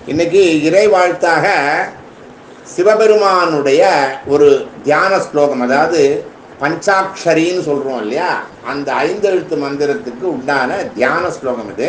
இன்னைக்கு இறை வாழ்த்தாக சிவபெருமானுடைய ஒரு தியான ஸ்லோகம் அதாவது பஞ்சாட்சரின்னு சொல்றோம் இல்லையா அந்த ஐந்தெழுத்து மந்திரத்துக்கு உண்டான தியான ஸ்லோகம் இது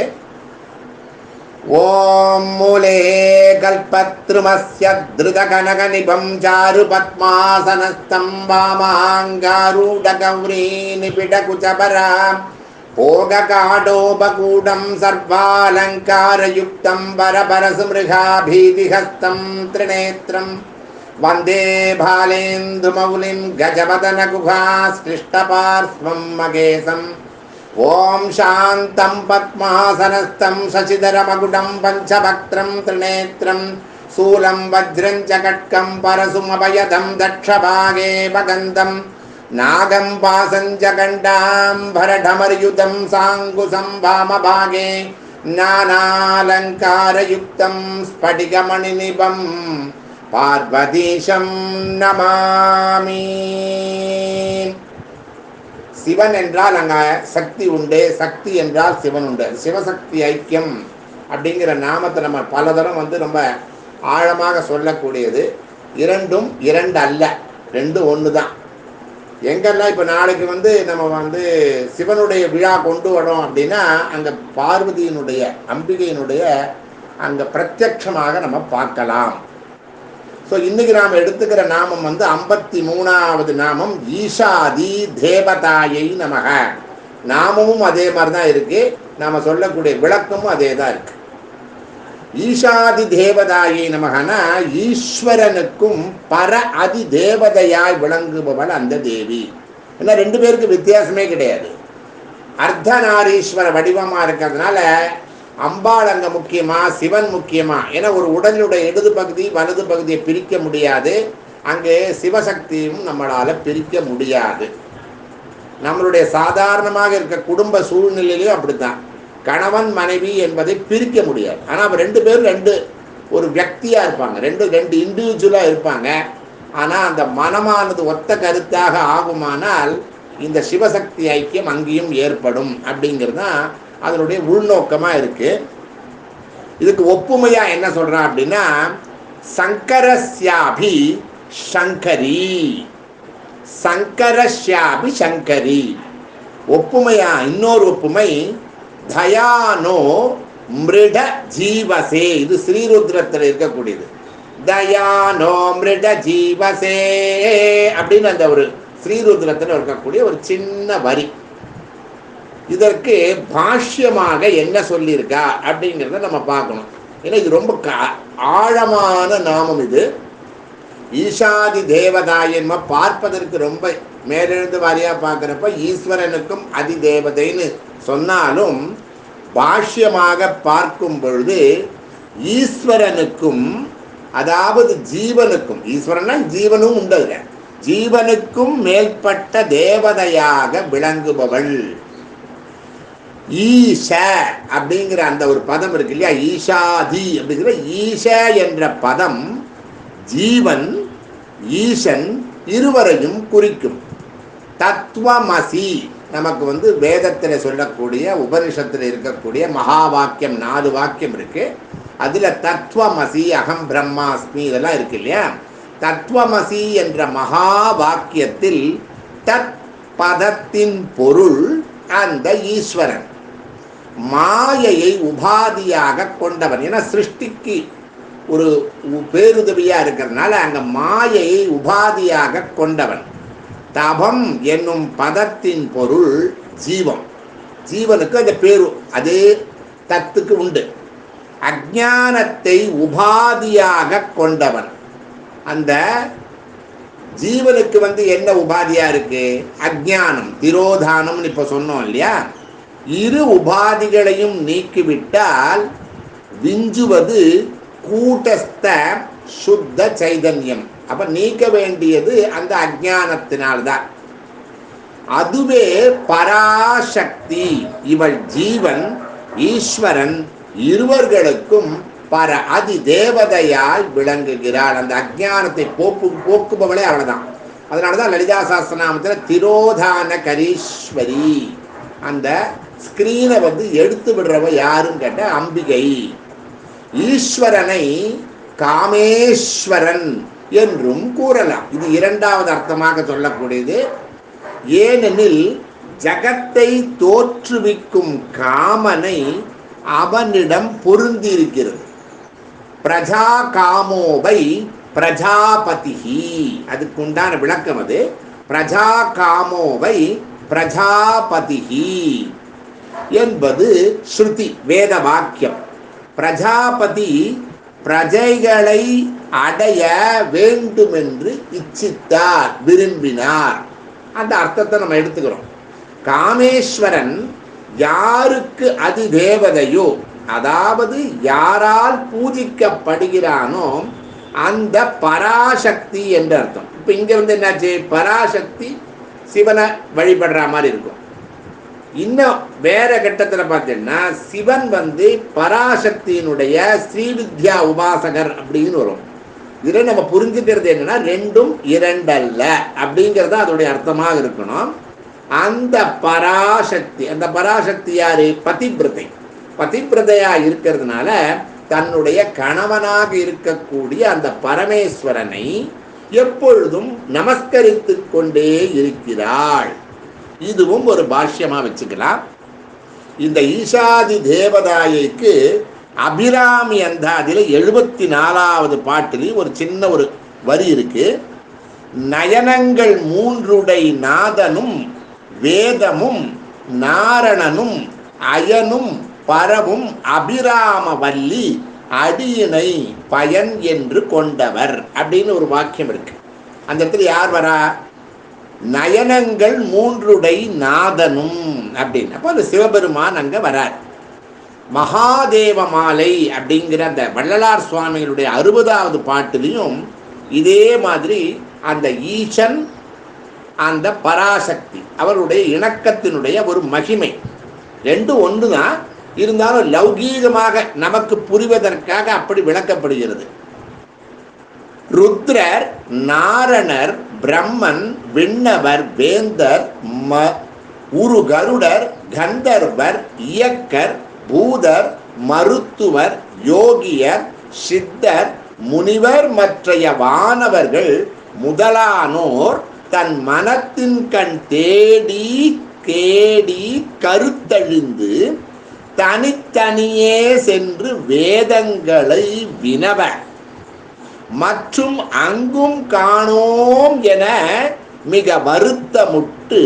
ஓம் மூலே கல்பத்ருமஸ்ய திருத கனக நிபம் சாரு பத்மாசனஸ்தம் வாமாங்காரூட கௌரி நிபிட குச்சபரா भोगकाडोपकूटं सर्वालङ्कारयुक्तं परपरसुमृगाभीतिहस्तं त्रिनेत्रं वन्दे भालेन्दुमौलिं गजवदनगुहास्पृष्टपार्श्वं मगेशम् ॐ शान्तं पद्मासनस्थं शशिधरमकुटं पञ्चभक्त्रं त्रिनेत्रं शूलं वज्रं च कट्कं परसुमभयदं दक्षभागे भगन्तम् नागं पासञ्चकण्डां भरढमर्युतं साङ्कुशं वामभागे नानालङ्कारयुक्तं स्फटिकमणिनिभं பார்வதீஷம் நமாமி சிவன் என்றால் அங்க சக்தி உண்டு சக்தி என்றால் சிவன் உண்டு சிவசக்தி ஐக்கியம் அப்படிங்கிற நாமத்தை நம்ம பலதரம் வந்து ரொம்ப ஆழமாக சொல்லக்கூடியது இரண்டும் இரண்டு அல்ல ரெண்டும் ஒன்று தான் எங்கெல்லாம் இப்போ நாளைக்கு வந்து நம்ம வந்து சிவனுடைய விழா கொண்டு வரோம் அப்படின்னா அங்கே பார்வதியினுடைய அம்பிகையினுடைய அங்கே பிரத்யட்சமாக நம்ம பார்க்கலாம் ஸோ இன்னைக்கு நாம் எடுத்துக்கிற நாமம் வந்து ஐம்பத்தி மூணாவது நாமம் ஈஷாதி தேவதாயை நமக நாமமும் அதே மாதிரி தான் இருக்கு நாம சொல்லக்கூடிய விளக்கமும் அதே தான் இருக்கு ஈஷாதி தேவதாயை நமகனா ஈஸ்வரனுக்கும் பர அதி தேவதையாய் விளங்குபவள் அந்த தேவி ஏன்னா ரெண்டு பேருக்கு வித்தியாசமே கிடையாது அர்த்தநாரீஸ்வர வடிவமா இருக்கிறதுனால அம்பாள் அங்க முக்கியமா சிவன் முக்கியமா ஏன்னா ஒரு உடலுடைய இடது பகுதி வலது பகுதியை பிரிக்க முடியாது அங்கே சிவசக்தியும் நம்மளால பிரிக்க முடியாது நம்மளுடைய சாதாரணமாக இருக்க குடும்ப சூழ்நிலையிலும் அப்படித்தான் கணவன் மனைவி என்பதை பிரிக்க முடியாது ஆனால் அவ ரெண்டு பேரும் ரெண்டு ஒரு வியக்தியா இருப்பாங்க ரெண்டு ரெண்டு இண்டிவிஜுவலா இருப்பாங்க ஆனா அந்த மனமானது ஒத்த கருத்தாக ஆகுமானால் இந்த சிவசக்தி ஐக்கியம் அங்கேயும் ஏற்படும் அப்படிங்கிறது தான் அதனுடைய உள்நோக்கமா இருக்கு இதுக்கு ஒப்புமையா என்ன சொல்றான் அப்படின்னா சங்கரஸ்யாபி சங்கரி சங்கரஸ்யாபி சங்கரி ஒப்புமையா இன்னொரு ஒப்புமை தயானோ மிருட ஜீவசே இது ஸ்ரீருத்ரத்தில் இருக்கக்கூடியது தயானோ மிருட ஜீவசே அப்படின்னு அந்த ஒரு ஸ்ரீருத்ரத்தில் இருக்கக்கூடிய ஒரு சின்ன வரி இதற்கு பாஷ்யமாக என்ன சொல்லியிருக்கா அப்படிங்கிறத நம்ம பார்க்கணும் ஏன்னா இது ரொம்ப க- ஆழமான நாமம் இது ஈஷாதி தேவதாயன்ம பார்ப்பதற்கு ரொம்ப மேலெழுந்து வாரியா பார்க்குறப்ப ஈஸ்வரனுக்கும் அதி தேவதைன்னு சொன்னாலும் பாஷ்யமாக பார்க்கும் பொழுது ஈஸ்வரனுக்கும் அதாவது ஜீவனுக்கும் ஈஸ்வரனா ஜீவனும் உண்டு அதுல. ஜீவனுக்கும் மேற்பட்ட தேவதையாக விளங்குபவள் ஈஷ அப்படிங்கிற அந்த ஒரு பதம் இருக்கு இல்லையா ஈஷாதி அப்படிங்கிற ஈஷ என்ற பதம் ஜீவன் ஈசன் இருவரையும் குறிக்கும் தத்துவமசி நமக்கு வந்து வேதத்தில் சொல்லக்கூடிய உபனிஷத்தில் இருக்கக்கூடிய மகா வாக்கியம் நாலு வாக்கியம் இருக்கு அதுல தத்துவமசி அகம் பிரம்மாஸ்மி இதெல்லாம் இருக்கு இல்லையா தத்துவமசி என்ற மகா வாக்கியத்தில் தத் பதத்தின் பொருள் அந்த ஈஸ்வரன் மாயையை உபாதியாக கொண்டவன் ஏன்னா சிருஷ்டிக்கு ஒரு உ- பேருதவியா இருக்கிறதுனால அங்க மாயையை உபாதியாக கொண்டவன் தபம் என்னும் பதத்தின் பொருள் ஜீவம் ஜீவனுக்கு அந்த பேரு அதே தத்துக்கு உண்டு அஜானத்தை உபாதியாக கொண்டவன் அந்த ஜீவனுக்கு வந்து என்ன உபாதியா இருக்கு அஜ்ஞானம் திரோதானம்னு இப்ப சொன்னோம் இல்லையா இரு உபாதிகளையும் நீக்கிவிட்டால் விஞ்சுவது கூட்டஸ்த சுத்த சைதன்யம் அப்ப நீக்க வேண்டியது அந்த அஜானத்தினால்தான் அதுவே பராசக்தி இவள் ஜீவன் ஈஸ்வரன் இருவர்களுக்கும் பர அதி தேவதையால் விளங்குகிறாள் அந்த அஜ்ஞானத்தை போக்கு போக்குபவளே அவள்தான் அதனாலதான் லலிதா சாஸ்திரநாமத்தில் திரோதான கரீஸ்வரி அந்த ஸ்கிரீனை வந்து எடுத்து விடுறவ யாருன்னு கேட்ட அம்பிகை ஈஸ்வரனை காமேஸ்வரன் என்றும் கூறலாம் இது இரண்டாவது அர்த்தமாக சொல்லக்கூடியது ஏனெனில் ஜகத்தை தோற்றுவிக்கும் காமனை அவனிடம் பொருந்தியிருக்கிறது பிரஜா காமோவை பிரஜாபதிஹி அதுக்கு உண்டான விளக்கம் அது பிரஜா காமோவை பிரஜாபதிஹி என்பது ஸ்ருதி வேத வாக்கியம் பிரஜாபதி பிரஜைகளை அடைய வேண்டுமென்று இச்சித்தார் விரும்பினார் அந்த அர்த்தத்தை நம்ம எடுத்துக்கிறோம் காமேஸ்வரன் யாருக்கு அது தேவதையோ அதாவது யாரால் பூஜிக்கப்படுகிறானோ அந்த பராசக்தி என்று அர்த்தம் இப்போ இங்க வந்து என்னாச்சு பராசக்தி சிவனை வழிபடுற மாதிரி இருக்கும் இன்னும் வேற கட்டத்தில் பார்த்தீங்கன்னா சிவன் வந்து பராசக்தியினுடைய ஸ்ரீவித்யா உபாசகர் அப்படின்னு வரும் இதில் நம்ம புரிஞ்சுக்கிறது என்னன்னா ரெண்டும் இரண்டல்ல அப்படிங்கிறது தான் அதோடைய அர்த்தமாக இருக்கணும் அந்த பராசக்தி அந்த பராசக்தி யாரு பதிபிரதை பதிபிரதையா இருக்கிறதுனால தன்னுடைய கணவனாக இருக்கக்கூடிய அந்த பரமேஸ்வரனை எப்பொழுதும் நமஸ்கரித்து கொண்டே இருக்கிறாள் இதுவும் ஒரு பாஷ்யமா வச்சுக்கலாம் இந்த ஈஷாதி தேவதாயைக்கு அபிராமி அந்தாதியில் எழுபத்தி நாலாவது பாட்டிலையும் ஒரு சின்ன ஒரு வரி இருக்கு நயனங்கள் மூன்றுடை நாதனும் வேதமும் நாரணனும் அயனும் பரவும் அபிராமவல்லி அடியினை பயன் என்று கொண்டவர் அப்படின்னு ஒரு வாக்கியம் இருக்கு அந்த இடத்துல யார் வரா நயனங்கள் மூன்றுடை நாதனும் அப்படின்னு அப்போ அந்த சிவபெருமான் அங்க வரார் மகாதேவ மாலை அப்படிங்கிற அந்த வள்ளலார் சுவாமிகளுடைய அறுபதாவது பாட்டிலையும் இதே மாதிரி அந்த ஈசன் அந்த பராசக்தி அவருடைய இணக்கத்தினுடைய ஒரு மகிமை ரெண்டும் ஒன்று தான் இருந்தாலும் லௌகீகமாக நமக்கு புரிவதற்காக அப்படி விளக்கப்படுகிறது ருத்ரர் நாரணர் பிரம்மன் விண்ணவர் வேந்தர் ம உரு கருடர் கந்தர்வர் இயக்கர் பூதர் மருத்துவர் யோகியர் சித்தர் முனிவர் மற்றைய வானவர்கள் முதலானோர் தன் மனத்தின் கண் தேடி தேடி கருத்தழிந்து தனித்தனியே சென்று வேதங்களை வினவ மற்றும் அங்கும் காணோம் என மிக வருத்தமுட்டு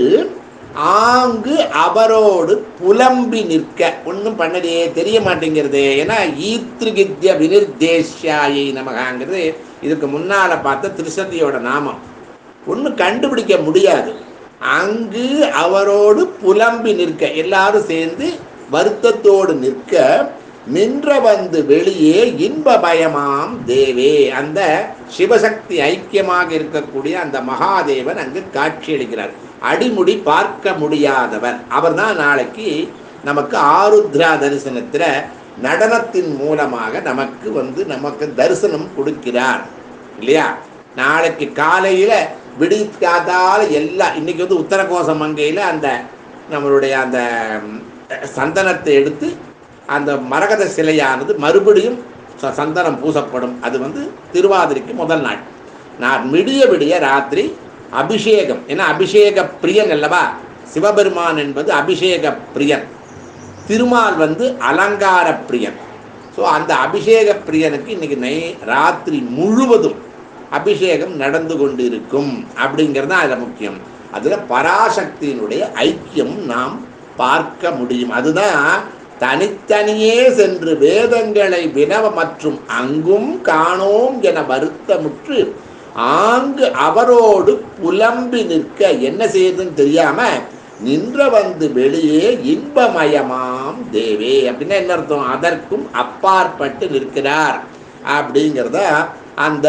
ஆங்கு அவரோடு புலம்பி நிற்க ஒன்றும் பண்ணலையே தெரிய மாட்டேங்கிறது ஏன்னா ஈத்ருகித்ய வினிர்தேஷ்யாயை நமகாங்கிறது இதுக்கு முன்னால பார்த்த திருசதியோட நாமம் ஒன்றும் கண்டுபிடிக்க முடியாது அங்கு அவரோடு புலம்பி நிற்க எல்லாரும் சேர்ந்து வருத்தத்தோடு நிற்க நின்ற வந்து வெளியே இன்ப பயமாம் தேவே அந்த சிவசக்தி ஐக்கியமாக இருக்கக்கூடிய அந்த மகாதேவன் அங்கு காட்சியளிக்கிறார் அடிமுடி பார்க்க முடியாதவர் அவர்தான் நாளைக்கு நமக்கு ஆருத்ரா தரிசனத்தில் நடனத்தின் மூலமாக நமக்கு வந்து நமக்கு தரிசனம் கொடுக்கிறார் இல்லையா நாளைக்கு காலையில் விடிக்காதால எல்லாம் இன்னைக்கு வந்து உத்தரகோச மங்கையில் அந்த நம்மளுடைய அந்த ம், சந்தனத்தை எடுத்து அந்த மரகத சிலையானது மறுபடியும் ச- சந்தனம் பூசப்படும் அது வந்து திருவாதிரைக்கு முதல் நாள் நான் விடிய விடிய ராத்திரி அபிஷேகம் ஏன்னா அபிஷேக பிரியன் அல்லவா சிவபெருமான் என்பது அபிஷேக பிரியன் திருமால் வந்து அலங்கார பிரியன் ஸோ அந்த அபிஷேக பிரியனுக்கு இன்னைக்கு நை ராத்திரி முழுவதும் அபிஷேகம் நடந்து கொண்டு இருக்கும் அப்படிங்கிறது தான் அதில் முக்கியம் அதில் பராசக்தியினுடைய ஐக்கியம் நாம் பார்க்க முடியும் அதுதான் தனித்தனியே சென்று வேதங்களை வினவ மற்றும் அங்கும் காணோம் என வருத்தமுற்று ஆங்கு அவரோடு புலம்பி நிற்க என்ன செய்யுதுன்னு தெரியாம நின்ற வந்து வெளியே இன்பமயமாம் தேவே அப்படின்னா என்ன அர்த்தம் அதற்கும் அப்பாற்பட்டு நிற்கிறார் அப்படிங்கிறத அந்த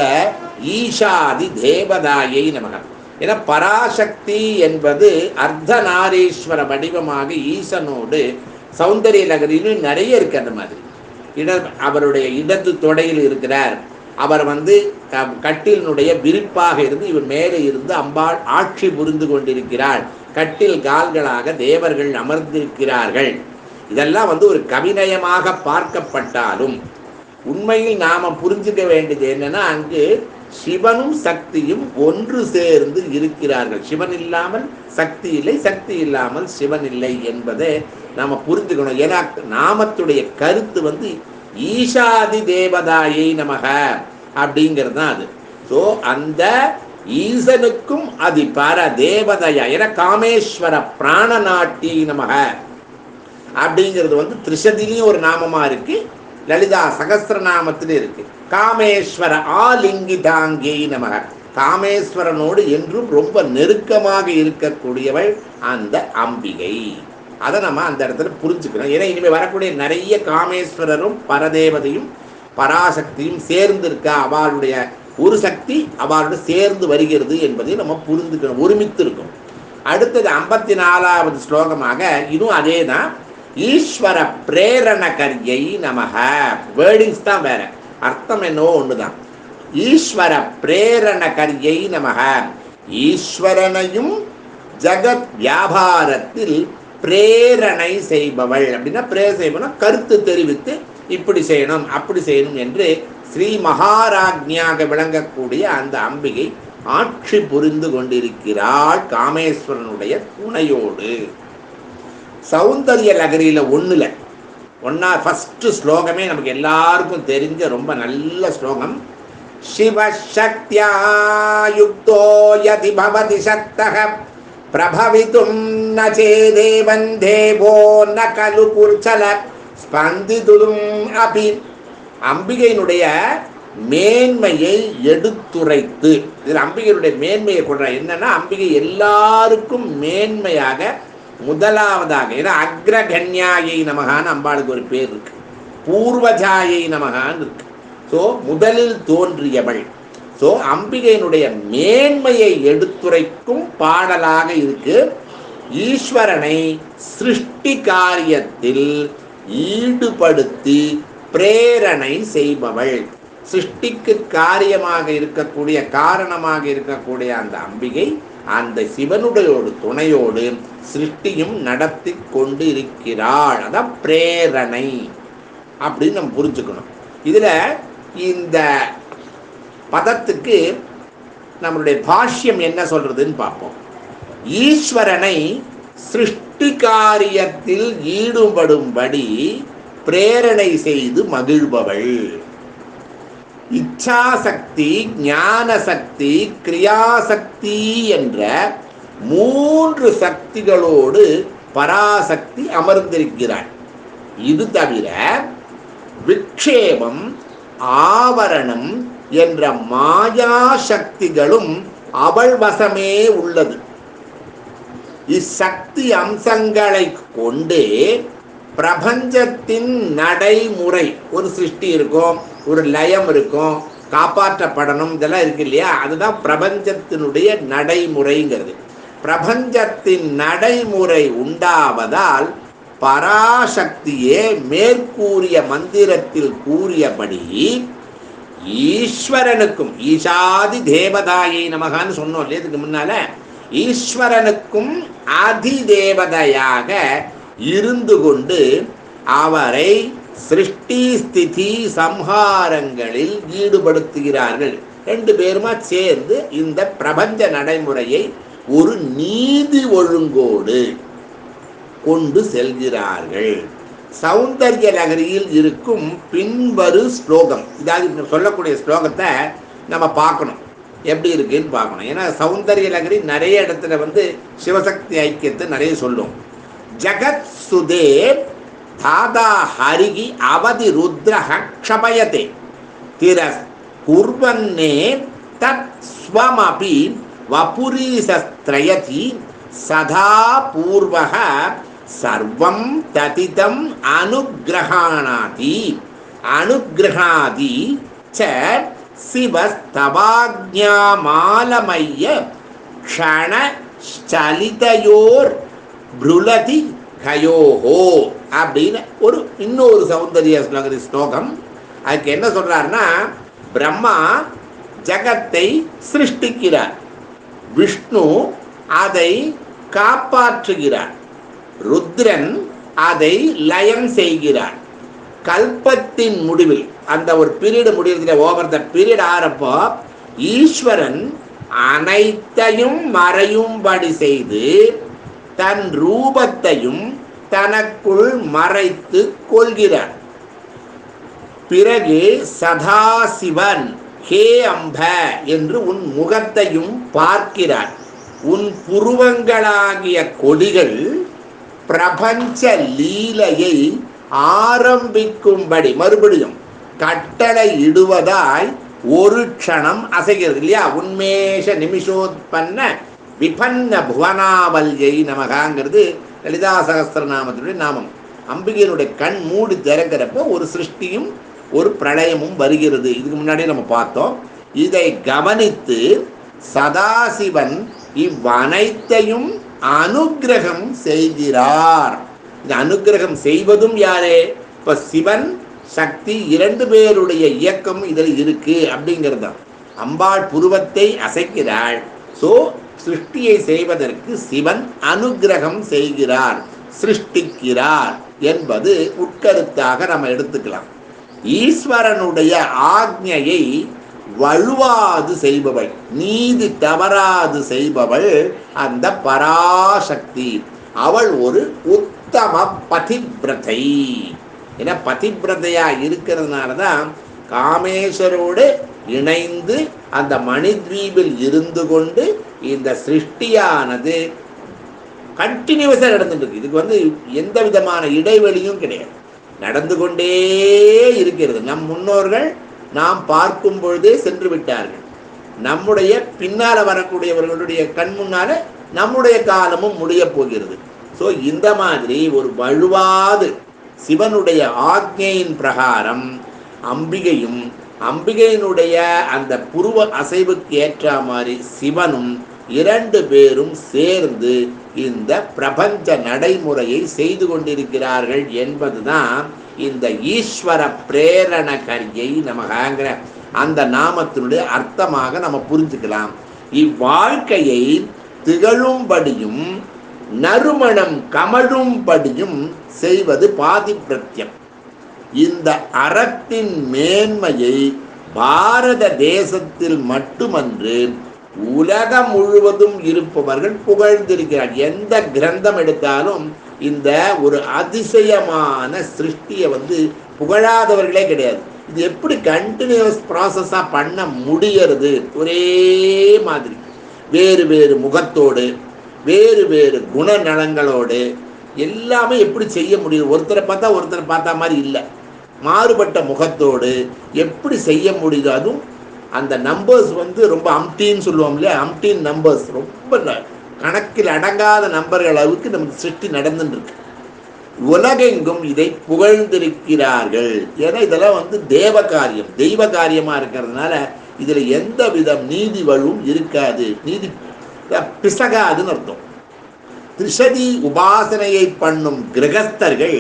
ஈஷாதி தேவதாயை நமகம் ஏன்னா பராசக்தி என்பது அர்த்தநாரீஸ்வர வடிவமாக ஈசனோடு சௌந்தரிய நகரிலும் நிறைய இருக்கு அந்த மாதிரி இட அவருடைய இடது தொடையில் இருக்கிறார் அவர் வந்து க- கட்டிலினுடைய விரிப்பாக இருந்து இவர் மேலே இருந்து அம்பாள் ஆட்சி புரிந்து கொண்டிருக்கிறாள் கட்டில் கால்களாக தேவர்கள் அமர்ந்திருக்கிறார்கள் இதெல்லாம் வந்து ஒரு கவிநயமாக பார்க்கப்பட்டாலும் உண்மையில் நாம புரிஞ்சுக்க வேண்டியது என்னன்னா அங்கு சிவனும் சக்தியும் ஒன்று சேர்ந்து இருக்கிறார்கள் சிவன் இல்லாமல் சக்தி இல்லை சக்தி இல்லாமல் சிவன் இல்லை என்பதை நாம புரிஞ்சுக்கணும் ஏன்னா நாமத்துடைய கருத்து வந்து ஈஷாதி தேவதாயை நமக அப்படிங்கிறது தான் அது ஸோ அந்த ஈசனுக்கும் அதி பர தேவதையா என காமேஸ்வர பிராணநாட்டி நமக அப்படிங்கிறது வந்து திரிஷதிலையும் ஒரு நாமமா இருக்கு லலிதா சகஸ்ரநாமத்திலும் இருக்கு காமேஸ்வர ஆலிங்கிதாங்கை நமக காமேஸ்வரனோடு என்றும் ரொம்ப நெருக்கமாக இருக்கக்கூடியவள் அந்த அம்பிகை அதை நம்ம அந்த இடத்துல புரிஞ்சுக்கணும் ஏன்னா இனிமேல் வரக்கூடிய நிறைய காமேஸ்வரரும் பரதேவதையும் பராசக்தியும் சேர்ந்து இருக்கா அவளுடைய ஒரு சக்தி அவளோட சேர்ந்து வருகிறது என்பதை நம்ம புரிந்துக்கணும் ஒருமித்து இருக்கும் அடுத்தது ஐம்பத்தி நாலாவது ஸ்லோகமாக இதுவும் அதே தான் ஈஸ்வர பிரேரண கரியை நமக வேர்டிங்ஸ் தான் வேற அர்த்தம் என்னவோ ஒண்ணுதான் ஈஸ்வர பிரேரண கரியை நமக ஈஸ்வரனையும் ஜகத் வியாபாரத்தில் பிரேரணை செய்பவள் அப்படின்னா பிரேர செய்பவனா கருத்து தெரிவித்து இப்படி செய்யணும் அப்படி செய்யணும் என்று ஸ்ரீ மகாராஜ்ஞியாக விளங்கக்கூடிய அந்த அம்பிகை ஆட்சி புரிந்து கொண்டிருக்கிறாள் காமேஸ்வரனுடைய துணையோடு சௌந்தரிய லகரியில ஒண்ணுல ஒன்னா ஃபர்ஸ்ட் ஸ்லோகமே நமக்கு எல்லாருக்கும் தெரிஞ்ச ரொம்ப நல்ல ஸ்லோகம் சிவசக்தியா யுக்தோ யதி பவதி சக்தக பிரபவித்தும் ந சேதேவன் தேவோ ந கலு குர்ச்சல ஸ்பந்திதும் அபி அம்பிகையினுடைய மேன்மையை எடுத்துரைத்து இதில் அம்பிகையினுடைய மேன்மையை கொண்ட என்னன்னா அம்பிகை எல்லாருக்கும் மேன்மையாக முதலாவதாக ஏன்னா அக்ரகன்யாயை நமகான்னு அம்பாளுக்கு ஒரு பேர் இருக்கு பூர்வஜாயை நமகான்னு இருக்கு ஸோ முதலில் தோன்றியவள் ஸோ அம்பிகையினுடைய மேன்மையை எடுத்துரைக்கும் பாடலாக இருக்கு ஈஸ்வரனை சிருஷ்டி காரியத்தில் ஈடுபடுத்தி பிரேரணை செய்பவள் சிருஷ்டிக்கு காரியமாக இருக்கக்கூடிய காரணமாக இருக்கக்கூடிய அந்த அம்பிகை அந்த சிவனுடையோடு துணையோடு சிருஷ்டியும் நடத்தி கொண்டு இருக்கிறாள் அதான் பிரேரணை அப்படின்னு நம்ம புரிஞ்சுக்கணும் இதுல இந்த பதத்துக்கு நம்மளுடைய பாஷ்யம் என்ன சொல்றதுன்னு பார்ப்போம் ஈஸ்வரனை சிருஷ்டி காரியத்தில் ஈடுபடும்படி பிரேரணை செய்து மகிழ்பவள் இச்சாசக்தி ஞான சக்தி கிரியாசக்தி என்ற மூன்று சக்திகளோடு பராசக்தி அமர்ந்திருக்கிறாள் இது தவிர விக்ஷேபம் ஆவரணம் என்ற மாயா சக்திகளும் அவள் வசமே உள்ளது இச்சக்தி அம்சங்களை கொண்டே பிரபஞ்சத்தின் நடைமுறை ஒரு சிருஷ்டி இருக்கும் ஒரு லயம் இருக்கும் காப்பாற்றப்படணும் இதெல்லாம் இருக்கு இல்லையா அதுதான் பிரபஞ்சத்தினுடைய நடைமுறைங்கிறது பிரபஞ்சத்தின் நடைமுறை உண்டாவதால் பராசக்தியே மேற்கூறிய மந்திரத்தில் கூறியபடி ஈஸ்வரனுக்கும் ஈஷாதி தேவதாயை நமகான்னு சொன்னோம் இல்லையா இதுக்கு முன்னால ஈஸ்வரனுக்கும் அதிதேவதையாக இருந்து கொண்டு அவரை சிருஷ்டி ஸ்திதி சம்ஹாரங்களில் ஈடுபடுத்துகிறார்கள் ரெண்டு பேருமா சேர்ந்து இந்த பிரபஞ்ச நடைமுறையை ஒரு நீதி ஒழுங்கோடு கொண்டு செல்கிறார்கள் சௌந்தர்ய நகரியில் இருக்கும் பின்வரு ஸ்லோகம் இதாவது சொல்லக்கூடிய ஸ்லோகத்தை நம்ம பார்க்கணும் எப்படி இருக்குன்னு பார்க்கணும் ஏன்னா சௌந்தர்ய நகரி நிறைய இடத்துல வந்து சிவசக்தி ஐக்கியத்தை நிறைய சொல்லும் ஜகத் சுதே தாதா ஹரிகி அவதி ருத்ரஹ க்ஷபயதே திர குர்வன்னே தத் ஸ்வமபி வபுரீசஸ்திரயதி சதா பூர்வக சர்வம் ததிதம் அனுகிரகாணாதி அனுகிரகாதி ச சிவஸ்தவாஜ்ஞாமாலமய்ய க்ஷண சலிதயோர் ப்ருலதி கயோஹோ அப்படின்னு ஒரு இன்னொரு சௌந்தரிய ஸ்லோகரி ஸ்லோகம் அதுக்கு என்ன சொல்றாருன்னா பிரம்மா ஜகத்தை சிருஷ்டிக்கிறார் விஷ்ணு அதை காப்பாற்றுகிறார் ருத்ரன் அதை லயம் செய்கிறார் கல்பத்தின் முடிவில் அந்த ஒரு பீரியட் முடியறதுல ஓவர் த பீரியட் ஆறப்போ ஈஸ்வரன் அனைத்தையும் மறையும்படி செய்து தன் ரூபத்தையும் தனக்குள் மறைத்து கொள்கிறார் பிறகு சதாசிவன் ஹே அம்ப என்று உன் முகத்தையும் பார்க்கிறார் உன் புருவங்களாகிய கொடிகள் பிரபஞ்ச லீலையை ஆரம்பிக்கும்படி மறுபடியும் கட்டளை இடுவதாய் ஒரு க்ஷணம் அசைகிறது இல்லையா உன்மேஷ நிமிஷோத்பன்ன விபன்ன புவனாவல்யை நமகாங்கிறது லலிதா சகஸ்திரநாமத்தினுடைய நாமம் அம்பிகையினுடைய கண் மூடி திறக்கிறப்ப ஒரு சிருஷ்டியும் ஒரு பிரளயமும் வருகிறது இதுக்கு முன்னாடி நம்ம பார்த்தோம் இதை கவனித்து சதாசிவன் இவ்வனைத்தையும் அனுக்கிரகம் செய்கிறார் இந்த அனுக்கிரகம் செய்வதும் யாரே இப்ப சிவன் சக்தி இரண்டு பேருடைய இயக்கம் இதில் இருக்கு அப்படிங்கிறது தான் அம்பாள் புருவத்தை அசைக்கிறாள் ஸோ சிருஷ்டியை செய்வதற்கு சிவன் அனுக்கிரகம் செய்கிறார் சிருஷ்டிக்கிறார் என்பது உட்கருத்தாக நம்ம எடுத்துக்கலாம் ஈஸ்வரனுடைய ஆக்ஞையை வழுவாது செய்பவள் நீதி தவறாது செய்பவள் அந்த பராசக்தி அவள் ஒரு உத்தம பதிவிரதை ஏன்னா பதிவிரதையா இருக்கிறதுனால தான் காமேஸ்வரோடு இணைந்து அந்த மணித்வீபில் இருந்து கொண்டு இந்த சிருஷ்டியானது கண்டினியூஸாக நடந்துட்டு இருக்கு இதுக்கு வந்து எந்த விதமான இடைவெளியும் கிடையாது நடந்து கொண்டே இருக்கிறது நம் முன்னோர்கள் நாம் பார்க்கும் பொழுதே சென்று விட்டார்கள் நம்முடைய பின்னால வரக்கூடியவர்களுடைய கண் முன்னால நம்முடைய காலமும் முடிய போகிறது ஸோ இந்த மாதிரி ஒரு வழுவாது சிவனுடைய ஆக்ஞையின் பிரகாரம் அம்பிகையும் அம்பிகையினுடைய அந்த புருவ அசைவுக்கு ஏற்ற மாதிரி சிவனும் இரண்டு பேரும் சேர்ந்து இந்த பிரபஞ்ச நடைமுறையை செய்து கொண்டிருக்கிறார்கள் என்பதுதான் இந்த ஈஸ்வர பிரேரண கரியை நமகாங்கிற அந்த நாமத்தினுடைய அர்த்தமாக நம்ம புரிஞ்சுக்கலாம் இவ்வாழ்க்கையை திகழும்படியும் நறுமணம் கமழும்படியும் செய்வது பாதிப்பிரத்தியம் இந்த அறத்தின் மேன்மையை பாரத தேசத்தில் மட்டுமன்று உலகம் முழுவதும் இருப்பவர்கள் புகழ்ந்திருக்கிறார் எந்த கிரந்தம் எடுத்தாலும் இந்த ஒரு அதிசயமான சிருஷ்டியை வந்து புகழாதவர்களே கிடையாது இது எப்படி கண்டினியூஸ் ப்ராசஸாக பண்ண முடியறது ஒரே மாதிரி வேறு வேறு முகத்தோடு வேறு வேறு குணநலங்களோடு எல்லாமே எப்படி செய்ய முடியும் ஒருத்தரை பார்த்தா ஒருத்தரை பார்த்தா மாதிரி இல்லை மாறுபட்ட முகத்தோடு எப்படி செய்ய முடியுது அதுவும் அந்த நம்பர்ஸ் வந்து ரொம்ப அம்டின்னு சொல்லுவோம் இல்லையா அம்டின் நம்பர்ஸ் ரொம்ப ந- கணக்கில் அடங்காத நம்பர்கள் அளவுக்கு நமக்கு சிருஷ்டி நடந்துட்டு இருக்கு உலகெங்கும் இதை புகழ்ந்திருக்கிறார்கள் ஏன்னா இதெல்லாம் வந்து தேவ காரியம் தெய்வ காரியமா இருக்கிறதுனால இதுல எந்த விதம் நீதி வழுவும் இருக்காது நீதி பிசகாதுன்னு அர்த்தம் திரிஷதி உபாசனையை பண்ணும் கிரகஸ்தர்கள்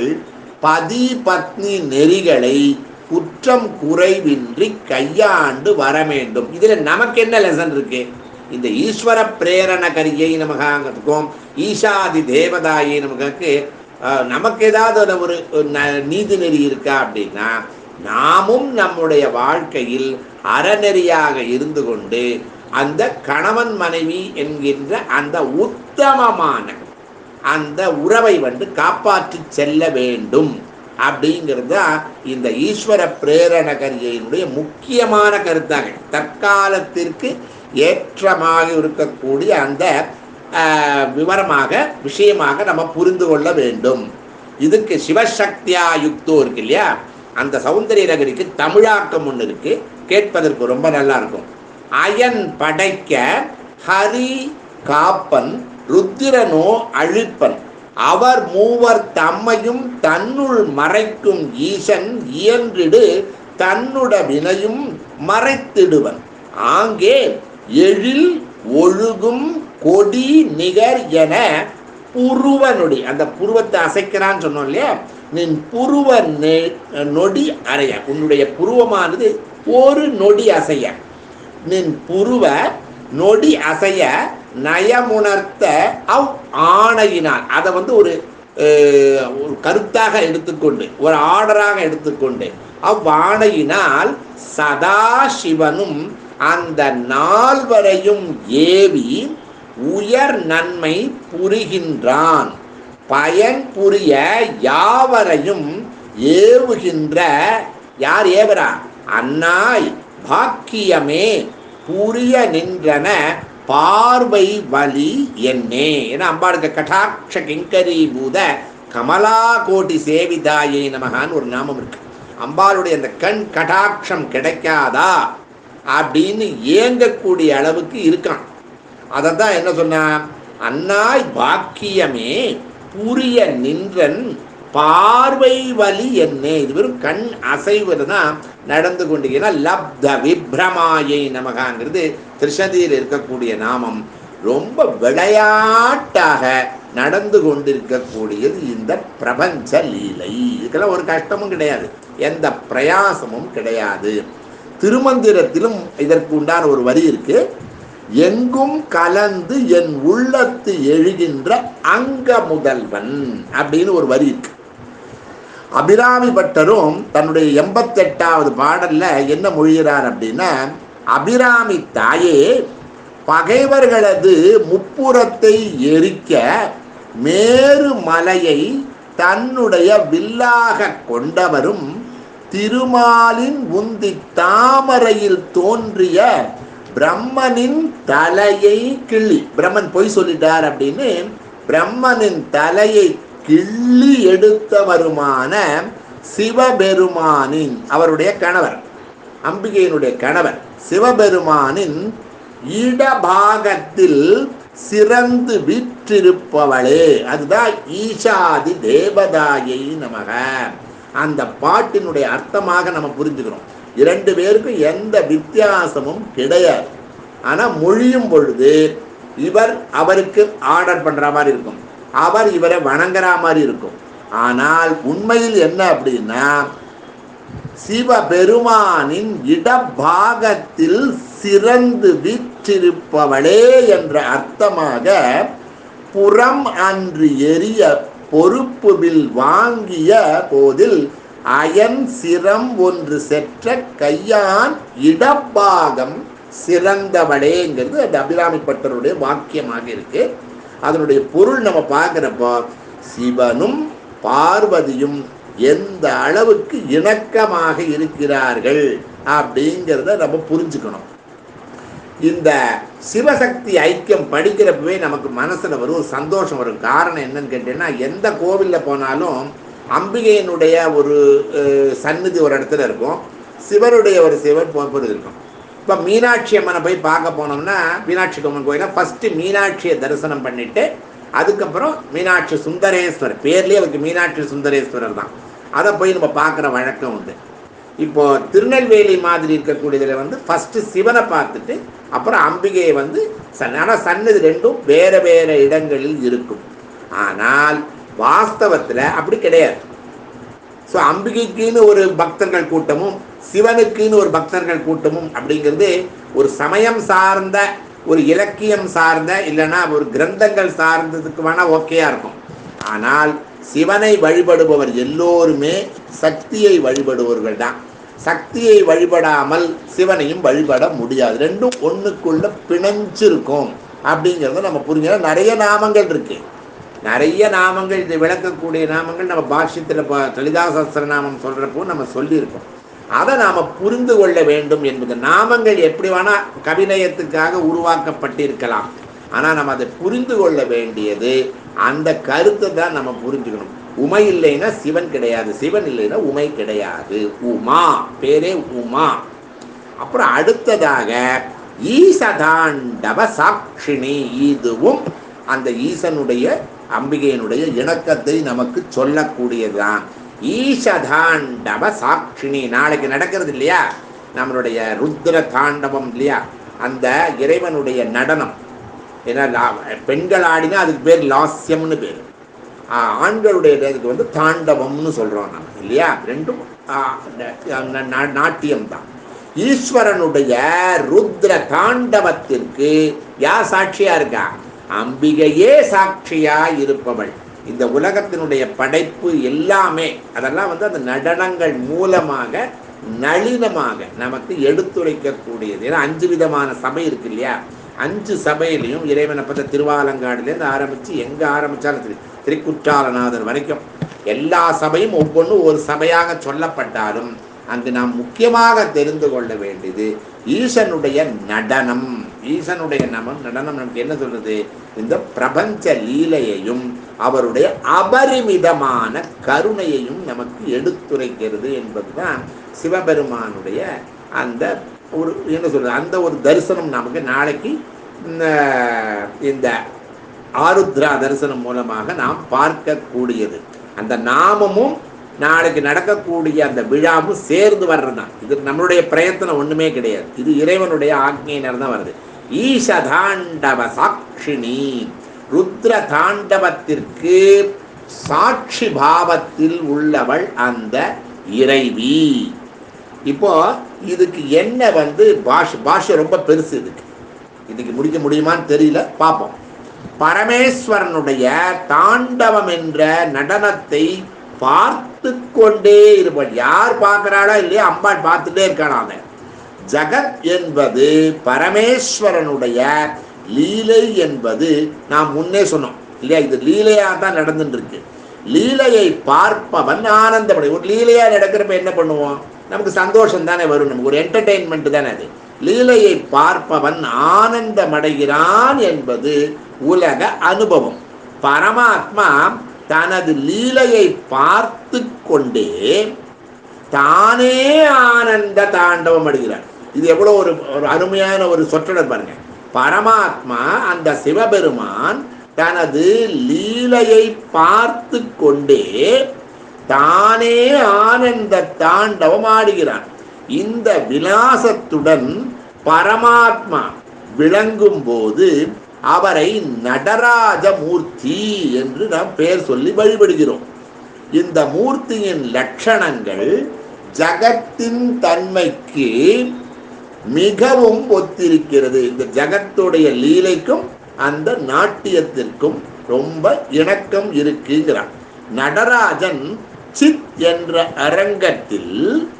பதி பத்னி நெறிகளை குற்றம் குறைவின்றி கையாண்டு வர வேண்டும் இதுல நமக்கு என்ன லெசன் இருக்கு இந்த ஈஸ்வர பிரேரண கரியை நமகாங்கிறதுக்கும் ஈஷாதி தேவதாயை நமக்கு அஹ், நமக்கு ஏதாவது ஒரு- ஒரு ஒரு ந- நீதி நெறி இருக்கா அப்படின்னா நாமும் நம்முடைய வாழ்க்கையில் அறநெறியாக இருந்து கொண்டு அந்த கணவன் மனைவி என்கின்ற அந்த உத்தமமான அந்த உறவை வந்து காப்பாற்றி செல்ல வேண்டும் அப்படிங்கிறது தான் இந்த ஈஸ்வர பிரேரண கரியினுடைய முக்கியமான கருத்தாக தற்காலத்திற்கு ஏற்றமாக இருக்கக்கூடிய அந்த ஆஹ், விவரமாக விஷயமாக நம்ம புரிந்து கொள்ள வேண்டும் இதுக்கு சிவசக்தியா யுக்தோ இருக்கு இல்லையா அந்த சௌந்தரிய நகரிக்கு தமிழாக்கம் ஒன்று இருக்கு கேட்பதற்கு ரொம்ப நல்லா இருக்கும் அயன் படைக்க ஹரி காப்பன் ருத்திரனோ அழிப்பன் அவர் மூவர் தம்மையும் தன்னுள் மறைக்கும் ஈசன் இயன்றிடு தன்னுட வினையும் மறைத்திடுவன் ஆங்கே எழில் ஒழுகும் கொடி நிகர் என புருவ நொடி அந்த புருவத்தை அசைக்கிறான்னு சொன்னோம் இல்லையா நின் புருவ நெ- நொடி அறைய உன்னுடைய புருவமானது ஒரு நொடி அசைய நின் புருவ நொடி அசைய நயமுணர்த்த அவ் ஆணையினார் அதை வந்து ஒரு அஹ், ஒரு கருத்தாக எடுத்துக்கொண்டு ஒரு ஆர்டராக எடுத்துக்கொண்டு அவ்வாணையினால் சதாசிவனும் அந்த நால்வரையும் ஏவி உயர் நன்மை புரிகின்றான் பயன் புரிய யாவரையும் ஏவுகின்ற யார் ஏவரா அன்னாய் பாக்கியமே புரிய நின்றன பார்வை வலி என்னே ஏன்னா அம்பாளுக்கு கட்டாட்ச கிங்கரி பூத கமலா கோட்டி சேவிதாயை நமகான்னு ஒரு நாமம் இருக்கு அம்பாளுடைய அந்த கண் கடாட்சம் கிடைக்காதா அப்படின்னு ஏங்கக்கூடிய அளவுக்கு இருக்கான் அதை தான் என்ன சொன்னான் அன்னாய் பாக்கியமே புரிய நின்றன் பார்வை வலி என்னே இது வெறும் கண் அசைவது தான் நடந்து கொண்டிருக்கிற லப்த விப்ரமாயை நமகாங்கிறது திருஷதியில் இருக்கக்கூடிய நாமம் ரொம்ப விளையாட்டாக நடந்து கொண்டிருக்கக்கூடியது இந்த பிரபஞ்ச லீலை இதுக்கெல்லாம் ஒரு கஷ்டமும் கிடையாது எந்த பிரயாசமும் கிடையாது திருமந்திரத்திலும் இதற்கு உண்டான ஒரு வரி இருக்கு எங்கும் கலந்து என் உள்ளத்து எழுகின்ற அங்க முதல்வன் அப்படின்னு ஒரு வரி இருக்கு அபிராமி பட்டரும் தன்னுடைய எண்பத்தெட்டாவது பாடல்ல என்ன மொழிகிறார் அப்படின்னா அபிராமி தாயே பகைவர்களது முப்புறத்தை எரிக்க மேரு மலையை தன்னுடைய வில்லாக கொண்டவரும் திருமாலின் உந்தி தாமரையில் தோன்றிய பிரம்மனின் தலையை கிள்ளி பிரம்மன் பொய் சொல்லிட்டார் அப்படின்னு பிரம்மனின் தலையை கிள்ளி எடுத்தவருமான சிவபெருமானின் அவருடைய கணவர் அம்பிகையினுடைய கணவர் சிவபெருமானின் இடபாகத்தில் சிறந்து விற்றிருப்பவளே அதுதான் ஈஷாதி தேவதாயை நமக அந்த பாட்டினுடைய அர்த்தமாக நம்ம புரிஞ்சுக்கிறோம் இரண்டு பேருக்கும் எந்த வித்தியாசமும் கிடையாது ஆனா மொழியும் பொழுது இவர் அவருக்கு ஆர்டர் பண்ற மாதிரி இருக்கும் அவர் இவரை வணங்குற மாதிரி இருக்கும் ஆனால் உண்மையில் என்ன அப்படின்னா சிவபெருமானின் இடபாகத்தில் சிறந்து விற்றிருப்பவளே என்ற அர்த்தமாக புறம் அன்று எரிய பொறுப்பு வில் வாங்கிய போதில் அயன் சிரம் ஒன்று செற்ற கையான் இடப்பாகம் சிறந்தவளேங்கிறது அந்த அபிராமி பட்டருடைய வாக்கியமாக இருக்கு அதனுடைய பொருள் நம்ம பார்க்குறப்போ சிவனும் பார்வதியும் எந்த அளவுக்கு இணக்கமாக இருக்கிறார்கள் அப்படிங்கிறத நம்ம புரிஞ்சுக்கணும் இந்த சிவசக்தி ஐக்கியம் படிக்கிறப்பவே நமக்கு மனசுல வரும் ஒரு சந்தோஷம் வரும் காரணம் என்னன்னு கேட்டீங்கன்னா எந்த கோவில்ல போனாலும் அம்பிகையினுடைய ஒரு அஹ், சந்நிதி ஒரு இடத்துல இருக்கும் சிவனுடைய ஒரு சிவன் போப்பது இருக்கும் இப்போ மீனாட்சி அம்மனை போய் பார்க்க போனோம்னா மீனாட்சி அம்மன் கோயில ஃபர்ஸ்ட் மீனாட்சியை தரிசனம் பண்ணிட்டு அதுக்கப்புறம் மீனாட்சி சுந்தரேஸ்வரர் பேர்லயே அவருக்கு மீனாட்சி சுந்தரேஸ்வரர் தான் அதை போய் நம்ம பார்க்குற வழக்கம் உண்டு இப்போ திருநெல்வேலி மாதிரி இருக்கக்கூடியதுல வந்து ஃபர்ஸ்ட் சிவனை பார்த்துட்டு அப்புறம் அம்பிகையை வந்து சன் ஆனால் சன்னதி ரெண்டும் வேற வேற இடங்களில் இருக்கும் ஆனால் வாஸ்தவத்தில் அப்படி கிடையாது ஸோ அம்பிகைக்குன்னு ஒரு பக்தர்கள் கூட்டமும் சிவனுக்குன்னு ஒரு பக்தர்கள் கூட்டமும் அப்படிங்கிறது ஒரு சமயம் சார்ந்த ஒரு இலக்கியம் சார்ந்த இல்லைன்னா ஒரு கிரந்தங்கள் சார்ந்ததுக்கு வேணால் ஓகேயா இருக்கும் ஆனால் சிவனை வழிபடுபவர் எல்லோருமே சக்தியை வழிபடுபவர்கள் தான் சக்தியை வழிபடாமல் சிவனையும் வழிபட முடியாது ரெண்டும் ஒண்ணுக்குள்ள பிணைஞ்சிருக்கும் அப்படிங்கிறத நம்ம புரிஞ்சுக்கணும் நிறைய நாமங்கள் இருக்கு நிறைய நாமங்கள் இதை விளக்கக்கூடிய நாமங்கள் நம்ம பாஷ்யத்தில் லலிதாசஸ்திர நாமம் சொல்றப்போ நம்ம சொல்லியிருக்கோம் அதை நாம புரிந்து கொள்ள வேண்டும் என்பது நாமங்கள் எப்படி வேணா கவிநயத்துக்காக உருவாக்கப்பட்டிருக்கலாம் ஆனா நம்ம அதை புரிந்து கொள்ள வேண்டியது அந்த கருத்தை தான் நம்ம புரிஞ்சுக்கணும் உமை இல்லைன்னா சிவன் கிடையாது சிவன் இல்லைன்னா உமை கிடையாது உமா பேரே உமா அப்புறம் அடுத்ததாக ஈசதாண்டவ சாட்சிணி இதுவும் அந்த ஈசனுடைய அம்பிகையினுடைய இணக்கத்தை நமக்கு சொல்லக்கூடியதுதான் ஈசதாண்டவ சாட்சிணி நாளைக்கு நடக்கிறது இல்லையா நம்மளுடைய ருத்ர தாண்டவம் இல்லையா அந்த இறைவனுடைய நடனம் ஏன்னா லா- பெண்கள் ஆடினா அதுக்கு பேர் லாஸ்யம்னு பேர் ஆஹ் ஆண்களுடைய இதுக்கு வந்து தாண்டவம்னு சொல்றோம் நம்ம இல்லையா ரெண்டும் ஆஹ் ந- ந- நாட்டியம் தான் ஈஸ்வரனுடைய ருத்ர தாண்டவத்திற்கு யார் சாட்சியா இருக்கா அம்பிகையே சாட்சியா இருப்பவள் இந்த உலகத்தினுடைய படைப்பு எல்லாமே அதெல்லாம் வந்து அந்த நடனங்கள் மூலமாக நளினமாக நமக்கு எடுத்துரைக்கக்கூடியது ஏன்னா அஞ்சு விதமான சபை இருக்கு இல்லையா அஞ்சு சபையிலையும் இறைவனை பற்ற திருவாலங்காடுலேருந்து ஆரம்பித்து எங்கே ஆரம்பித்தாலும் திரு திருக்குற்றாலநாதர் வரைக்கும் எல்லா சபையும் ஒவ்வொன்றும் ஒரு சபையாக சொல்லப்பட்டாலும் அங்கு நாம் முக்கியமாக தெரிந்து கொள்ள வேண்டியது ஈசனுடைய நடனம் ஈசனுடைய நமம் நடனம் நமக்கு என்ன சொல்றது இந்த பிரபஞ்ச லீலையையும் அவருடைய அபரிமிதமான கருணையையும் நமக்கு எடுத்துரைக்கிறது என்பதுதான் சிவபெருமானுடைய அந்த ஒரு என்ன சொல்றது அந்த ஒரு தரிசனம் நமக்கு நாளைக்கு இந்த இந்த ஆருத்ரா தரிசனம் மூலமாக நாம் பார்க்கக்கூடியது அந்த நாமமும் நாளைக்கு நடக்கக்கூடிய அந்த விழாவும் சேர்ந்து வர்றது தான் இது நம்மளுடைய பிரயத்தனம் ஒண்ணுமே கிடையாது இது இறைவனுடைய ஆக்ஞையினர் தான் வருது ஈஷ தாண்டவ சாட்சினி ருத்ர தாண்டவத்திற்கு சாட்சி பாவத்தில் உள்ளவள் அந்த இறைவி இப்போ இதுக்கு என்ன வந்து பாஷ பாஷை ரொம்ப பெருசு இதுக்கு இதுக்கு முடிக்க முடியுமான்னு தெரியல பார்ப்போம் பரமேஸ்வரனுடைய தாண்டவம் என்ற நடனத்தை பார்த்து கொண்டே இருப்பாள் யார் பார்க்கறாளோ இல்லையா அம்பாள் பார்த்துட்டே இருக்கானா அவன் ஜகத் என்பது பரமேஸ்வரனுடைய லீலை என்பது நாம் முன்னே சொன்னோம் இல்லையா இது லீலையா தான் நடந்துட்டு இருக்கு லீலையை பார்ப்பவன் ஆனந்தப்படை ஒரு லீலையா நடக்கிறப்ப என்ன பண்ணுவோம் நமக்கு சந்தோஷம் தானே வரும் நமக்கு ஒரு என்டர்டெயின்மெண்ட் தானே அது லீலையை பார்ப்பவன் ஆனந்தமடைகிறான் என்பது உலக அனுபவம் பரமாத்மா தனது லீலையை பார்த்து கொண்டே தானே ஆனந்த தாண்டவம் அடைகிறார் இது எவ்வளோ ஒரு ஒரு அருமையான ஒரு சொற்றொடர் பாருங்க பரமாத்மா அந்த சிவபெருமான் தனது லீலையை பார்த்து கொண்டே தானே ஆனந்த தாண்டவம் ஆடுகிறான் இந்த விலாசத்துடன் பரமாத்மா விளங்கும் போது அவரை நடராஜ மூர்த்தி என்று நாம் பெயர் சொல்லி வழிபடுகிறோம் இந்த மூர்த்தியின் லட்சணங்கள் ஜகத்தின் தன்மைக்கு மிகவும் ஒத்திருக்கிறது இந்த ஜகத்துடைய லீலைக்கும் அந்த நாட்டியத்திற்கும் ரொம்ப இணக்கம் இருக்குங்கிறான் நடராஜன் சித் என்ற அரங்கத்தில்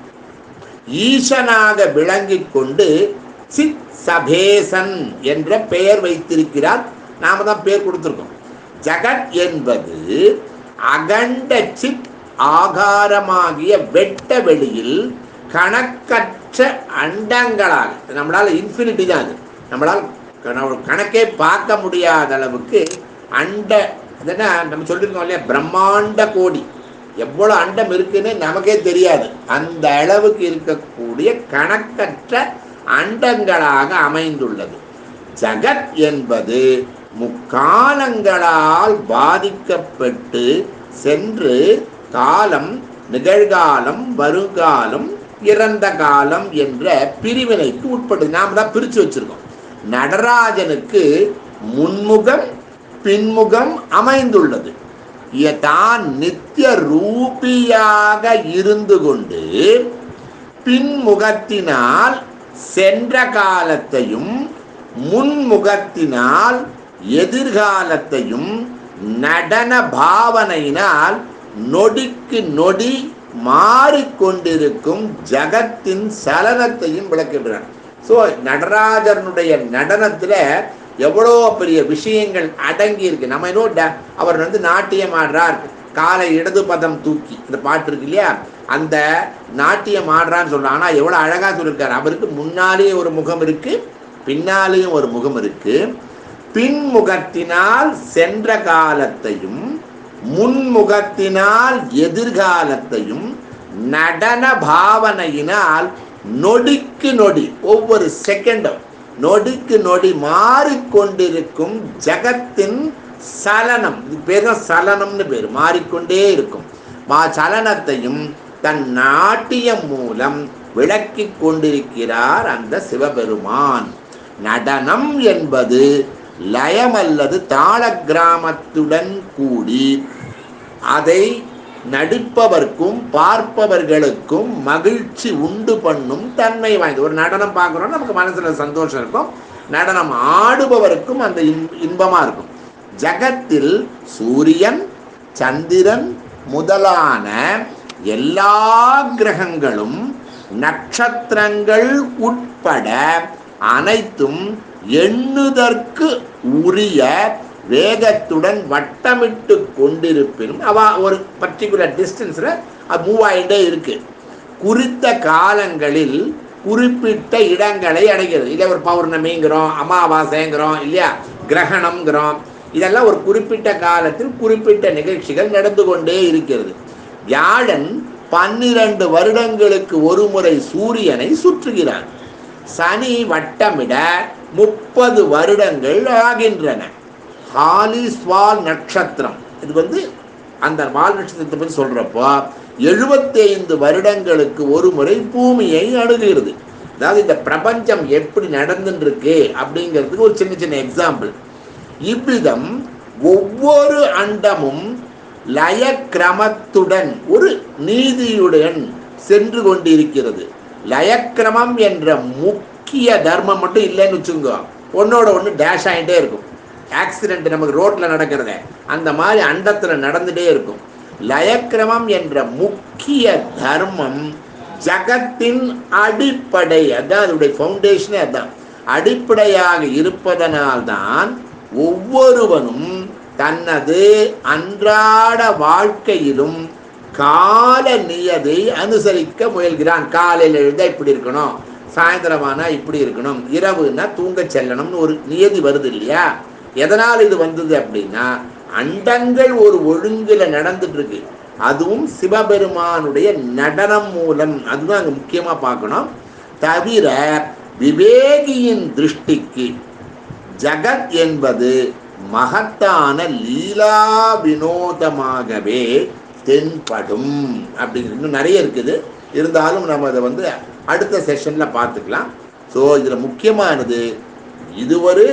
ஈசனாக விளங்கிக் கொண்டு சித் சபேசன் என்ற பெயர் வைத்திருக்கிறார் நாம தான் பேர் கொடுத்திருக்கோம் ஜகத் என்பது அகண்ட சித் ஆகாரமாகிய வெட்ட வெளியில் கணக்கற்ற அண்டங்களாக நம்மளால இன்ஃபினிட்டி தான் அது நம்மளால் கண- கணக்கே பார்க்க முடியாத அளவுக்கு அண்ட அதுன்னா நம்ம சொல்லியிருக்கோம் இல்லையா பிரம்மாண்ட கோடி எவ்வளோ அண்டம் இருக்குன்னு நமக்கே தெரியாது அந்த அளவுக்கு இருக்கக்கூடிய கணக்கற்ற அண்டங்களாக அமைந்துள்ளது ஜகத் என்பது முக்காலங்களால் பாதிக்கப்பட்டு சென்று காலம் நிகழ்காலம் வருங்காலம் இறந்த காலம் என்ற பிரிவினைக்கு உட்பட்டது நாம தான் பிரிச்சு வச்சிருக்கோம் நடராஜனுக்கு முன்முகம் பின்முகம் அமைந்துள்ளது இ- தான் நித்திய ரூபியாக இருந்து கொண்டு பின்முகத்தினால் சென்ற காலத்தையும் முன்முகத்தினால் எதிர்காலத்தையும் நடன பாவனையினால் நொடிக்கு நொடி மாறிக்கொண்டிருக்கும் ஜகத்தின் சலனத்தையும் விளக்குகிறார் ஸோ நடராஜனுடைய நடனத்துல எவ்வளோ பெரிய விஷயங்கள் அடங்கி இருக்கு நம்ம இன்னும் ட- அவர் வந்து நாட்டியம் ஆடுறார் காலை இடது பதம் தூக்கி இந்த பாட்டு இருக்கு இல்லையா அந்த நாட்டியம் ஆடுறான்னு சொல்றான் ஆனா எவ்வளவு அழகா சொல்லியிருக்காரு அவருக்கு முன்னாலேயும் ஒரு முகம் இருக்கு பின்னாலேயும் ஒரு முகம் இருக்கு பின்முகத்தினால் சென்ற காலத்தையும் முன்முகத்தினால் எதிர்காலத்தையும் நடன பாவனையினால் நொடிக்கு நொடி ஒவ்வொரு செகண்டும் நொடிக்கு நொடி மாறிக்கொண்டிருக்கும் ஜகத்தின் சலனம் இது பேர் தான் சலனம்னு பேர் மாறிக்கொண்டே இருக்கும் மா சலனத்தையும் தன் நாட்டியம் மூலம் விளக்கிக் கொண்டிருக்கிறார் அந்த சிவபெருமான் நடனம் என்பது லயம் அல்லது தாள கிராமத்துடன் கூடி அதை நடிப்பவர்க்கும் பார்ப்பவர்களுக்கும் மகிழ்ச்சி உண்டு பண்ணும் தன்மை வாய்ந்தது ஒரு நடனம் பார்க்குறோம் நமக்கு மனசுல சந்தோஷம் இருக்கும் நடனம் ஆடுபவருக்கும் அந்த இன் இன்பமா இருக்கும் ஜகத்தில் சூரியன் சந்திரன் முதலான எல்லா கிரகங்களும் நட்சத்திரங்கள் உட்பட அனைத்தும் எண்ணுதற்கு உரிய வேகத்துடன் வட்டமிட்டு கொண்டிருப்பினும் அவ ஒரு பர்டிகுலர் டிஸ்டன்ஸில் அது மூவ் ஆகிட்டே இருக்கு குறித்த காலங்களில் குறிப்பிட்ட இடங்களை அடைகிறது இல்லை ஒரு பௌர்ணமிங்கிறோம் அமாவாசைங்கிறோம் இல்லையா கிரகணம்ங்கிறோம் இதெல்லாம் ஒரு குறிப்பிட்ட காலத்தில் குறிப்பிட்ட நிகழ்ச்சிகள் நடந்து கொண்டே இருக்கிறது வியாழன் பன்னிரண்டு வருடங்களுக்கு ஒரு முறை சூரியனை சுற்றுகிறார் சனி வட்டமிட முப்பது வருடங்கள் ஆகின்றன ஹாலிஸ்வால் நட்சத்திரம் இது வந்து அந்த வால் நட்சத்திரத்தை பற்றி சொல்றப்போ எழுபத்தைந்து வருடங்களுக்கு ஒரு முறை பூமியை அணுகுகிறது அதாவது இந்த பிரபஞ்சம் எப்படி நடந்துட்டு இருக்கு அப்படிங்கிறதுக்கு ஒரு சின்ன சின்ன எக்ஸாம்பிள் இவ்விதம் ஒவ்வொரு அண்டமும் லய கிரமத்துடன் ஒரு நீதியுடன் சென்று கொண்டிருக்கிறது லயக்கிரமம் என்ற முக்கிய தர்மம் மட்டும் இல்லைன்னு வச்சுக்கோ ஒன்னோட ஒன்று டேஷ் ஆகிட்டே இருக்கும் ஆக்சிடென்ட் நமக்கு ரோட்டில் நடக்கிறத அந்த மாதிரி அண்டத்தில் நடந்துட்டே இருக்கும் லயக்கிரமம் என்ற முக்கிய தர்மம் ஜகத்தின் அடிப்படை அதான் அதனுடைய ஃபவுண்டேஷனே அதான் அடிப்படையாக இருப்பதனால்தான் ஒவ்வொருவனும் தனது அன்றாட வாழ்க்கையிலும் கால நியதை அனுசரிக்க முயல்கிறான் காலையில் எழுந்தா இப்படி இருக்கணும் சாயந்தரமானா இப்படி இருக்கணும் இரவுனா தூங்க செல்லணும்னு ஒரு நியதி வருது இல்லையா எதனால் இது வந்தது அப்படின்னா அண்டங்கள் ஒரு ஒழுங்குல நடந்துட்டு இருக்கு அதுவும் சிவபெருமானுடைய நடனம் மூலம் அதுதான் அங்க முக்கியமா பார்க்கணும் தவிர விவேகியின் திருஷ்டிக்கு ஜகத் என்பது மகத்தான லீலா வினோதமாகவே தென்படும் அப்படிங்கிறது இன்னும் நிறைய இருக்குது இருந்தாலும் நம்ம அதை வந்து அடுத்த செஷனில் பார்த்துக்கலாம் ஸோ இதில் முக்கியமானது இது ஒரு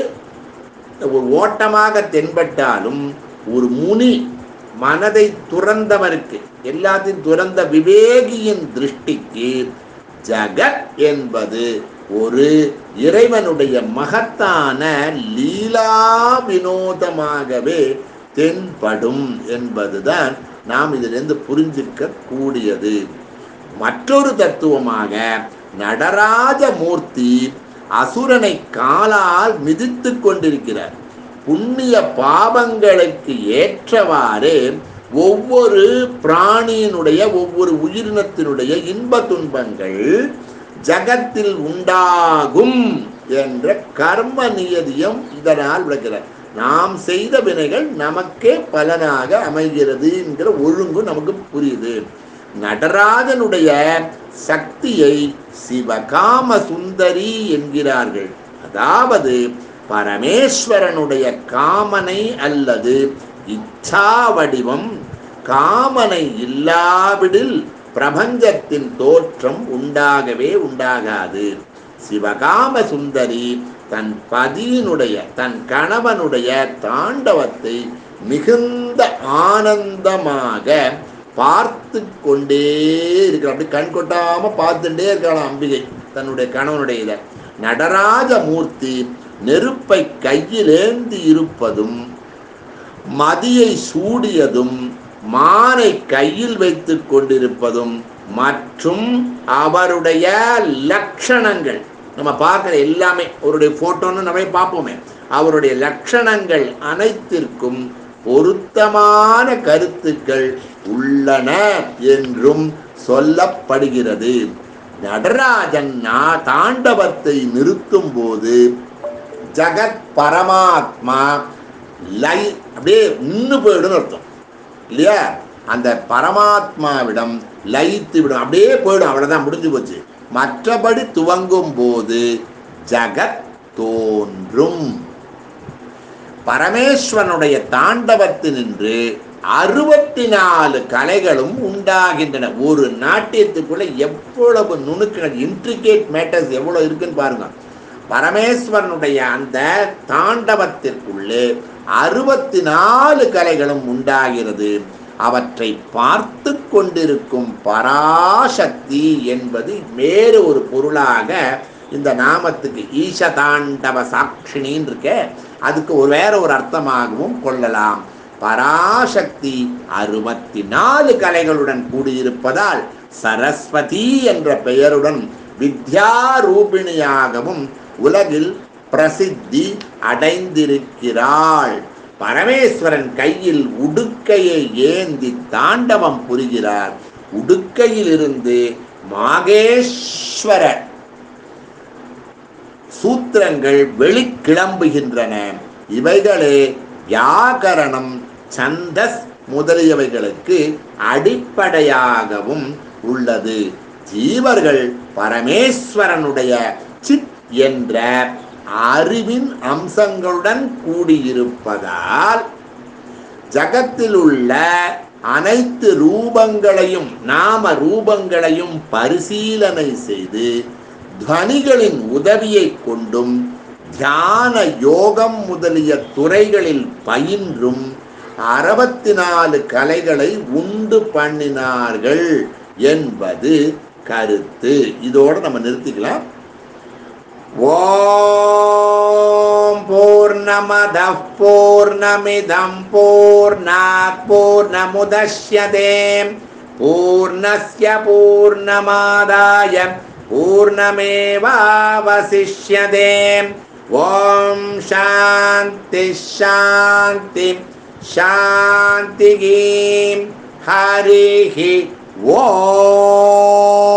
ஒரு ஓட்டமாக தென்பட்டாலும் ஒரு முனி மனதை துறந்தவருக்கு எல்லாத்தையும் துறந்த விவேகியின் திருஷ்டிக்கு ஜகத் என்பது ஒரு இறைவனுடைய மகத்தான லீலா வினோதமாகவே தென்படும் என்பதுதான் நாம் இதிலிருந்து புரிஞ்சிக்க கூடியது மற்றொரு தத்துவமாக நடராஜ மூர்த்தி அசுரனை காலால் மிதித்து கொண்டிருக்கிறார் புண்ணிய பாவங்களுக்கு ஏற்றவாறு ஒவ்வொரு பிராணியினுடைய ஒவ்வொரு உயிரினத்தினுடைய இன்ப துன்பங்கள் ஜகத்தில் உண்டாகும் என்ற கர்ம நியதியம் இதனால் விளக்கிறார் நாம் செய்த வினைகள் நமக்கே பலனாக அமைகிறது என்கிற ஒழுங்கு நமக்கு புரியுது நடராஜனுடைய சக்தியை சிவகாம சுந்தரி என்கிறார்கள் அதாவது பரமேஸ்வரனுடைய காமனை அல்லது இச்சா வடிவம் காமனை இல்லாவிடில் பிரபஞ்சத்தின் தோற்றம் உண்டாகவே உண்டாகாது சிவகாம சுந்தரி தன் பதியினுடைய தன் கணவனுடைய தாண்டவத்தை மிகுந்த ஆனந்தமாக பார்த்து கொண்டே இருக்கிற அப்படி கண் கொட்டாம பார்த்துட்டே இருக்கலாம் அம்பிகை தன்னுடைய கணவனுடைய இதை நடராஜ மூர்த்தி நெருப்பை கையிலேந்தி இருப்பதும் மதியை சூடியதும் மானை கையில் வைத்து கொண்டிருப்பதும் மற்றும் அவருடைய லட்சணங்கள் நம்ம பார்க்குற எல்லாமே அவருடைய ஃபோட்டோன்னு நம்ம பார்ப்போமே அவருடைய லட்சணங்கள் அனைத்திற்கும் பொருத்தமான கருத்துக்கள் உள்ளன என்றும் சொல்லப்படுகிறது நடராஜன் நா- தாண்டவத்தை நிறுத்தும் போது ஜகத் பரமாத்மா லை அப்படியே நின்று போயிடும் அர்த்தம் இல்லையா அந்த பரமாத்மாவிடம் லயித்து விடும் அப்படியே போயிடும் அவ்வளவுதான் முடிஞ்சு போச்சு மற்றபடி துவங்கும் போது ஜகத் தோன்றும் பரமேஸ்வரனுடைய தாண்டவத்தினின்று அறுபத்தி நாலு கலைகளும் உண்டாகின்றன ஒரு நாட்டியத்துக்குள்ள எவ்வளவு நுணுக்கங்கள் இன்ட்ரிகேட் மேட்டர்ஸ் எவ்வளவு இருக்குன்னு பாருங்க பரமேஸ்வரனுடைய அந்த தாண்டவத்திற்குள்ளே அறுபத்தி நாலு கலைகளும் உண்டாகிறது அவற்றை பார்த்து கொண்டிருக்கும் பராசக்தி என்பது வேறு ஒரு பொருளாக இந்த நாமத்துக்கு ஈச தாண்டவ சாட்சினின்னு இருக்க அதுக்கு ஒரு வேற ஒரு அர்த்தமாகவும் கொள்ளலாம் பராசக்தி அறுபத்தி நாலு கலைகளுடன் கூடியிருப்பதால் சரஸ்வதி என்ற பெயருடன் வித்யா ரூபிணியாகவும் உலகில் பிரசித்தி அடைந்திருக்கிறாள் பரமேஸ்வரன் கையில் உடுக்கையை ஏந்தி தாண்டவம் புரிகிறார் உடுக்கையிலிருந்து மாகேஸ்வர சூத்திரங்கள் வெளிக்கிளம்புகின்றன இவைகளே வியாகரணம் சந்தஸ் முதலியவைகளுக்கு அடிப்படையாகவும் உள்ளது ஜீவர்கள் பரமேஸ்வரனுடைய சித் என்ற அறிவின் அம்சங்களுடன் கூடியிருப்பதால் ஜகத்தில் உள்ள அனைத்து ரூபங்களையும் நாம ரூபங்களையும் பரிசீலனை செய்து துவனிகளின் உதவியை கொண்டும் தியான யோகம் முதலிய துறைகளில் பயின்றும் அறுபத்தி நாலு கலைகளை உண்டு பண்ணினார்கள் என்பது கருத்து இதோடு நம்ம நிறுத்திக்கலாம் ஓம் பூர்ணமத பூர்ணமிதம் பூர்ணாத் பூர்ணமுதஷ்யதே பூர்ணஸ்ய பூர்ணமாதாய பூர்ணமேவாவசிஷ்யதே ஓம் சாந்தி சாந்தி சாந்திகீம் ஹரிஹி ஓம்